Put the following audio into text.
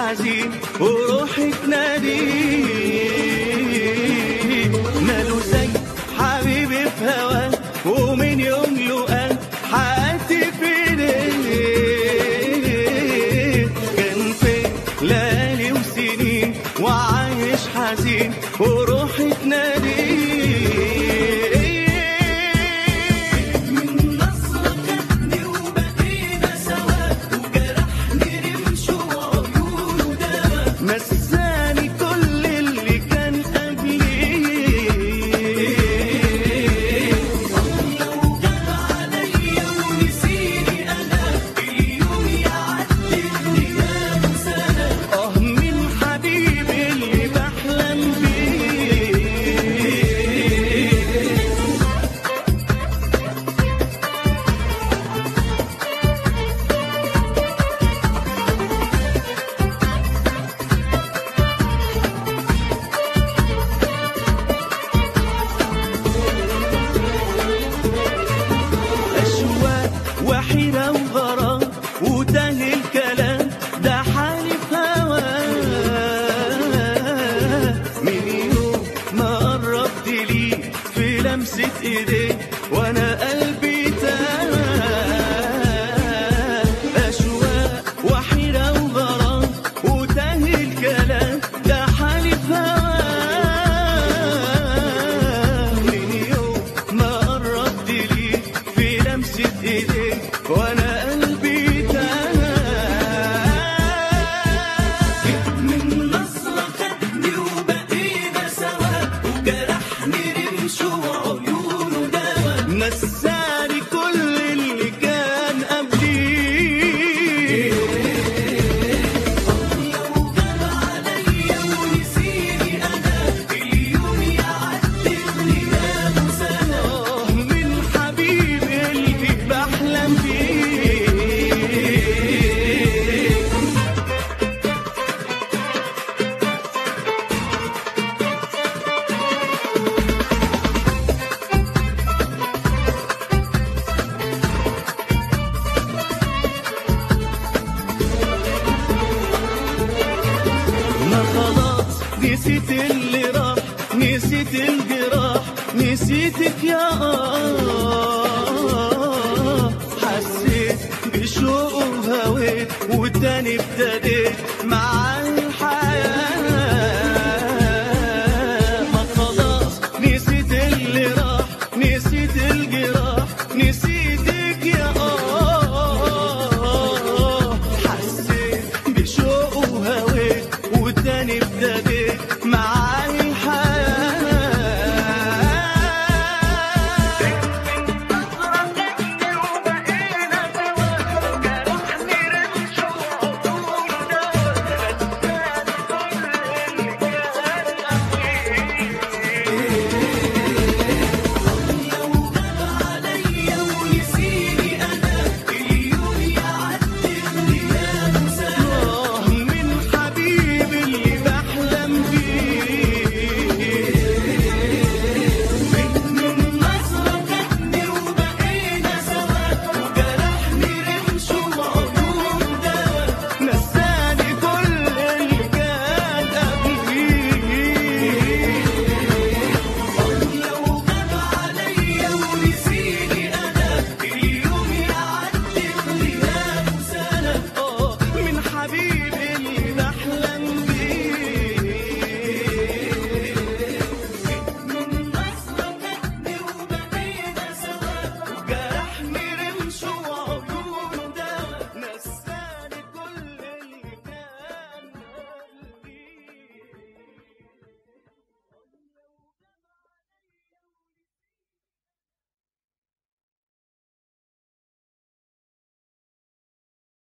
حزين وروحي تناديه ماله زي حبيبي في هواه ومن يوم له قال حياتي في ايديه كان في ليالي وسنين وعايش حزين وروحي تناديه من نصرة خدني وبقينا سوا وجرحني رمش وعيونه دوا نساني كل اللي كان قبلي لو جاب عليا ونسيني انا اليوم يعدي الايام سنه اه من حبيبي اللي بحلم بيه أشواق وحيرة وغرام وتاه الكلام ده حالي في هواه من يوم ما قربت لي في لمسة ايديه وانا قلبي تاه أشواق وحيرة وغرام وتاه الكلام ده حالي في هواه من يوم ما قربت لي في لمسة ايديك وانا قلبي تاه من نصرة خدني وبقينا سوا وجرحني رمش وعيونه دوا نساني كل اللي كان قبلي لو جاب عليا ونسيني انا اليوم يعدي الايام سنه من حبيبي اللي بحلم بيه ما خلاص نسيت اللي راح نسيت الجراح نسيتك يا آه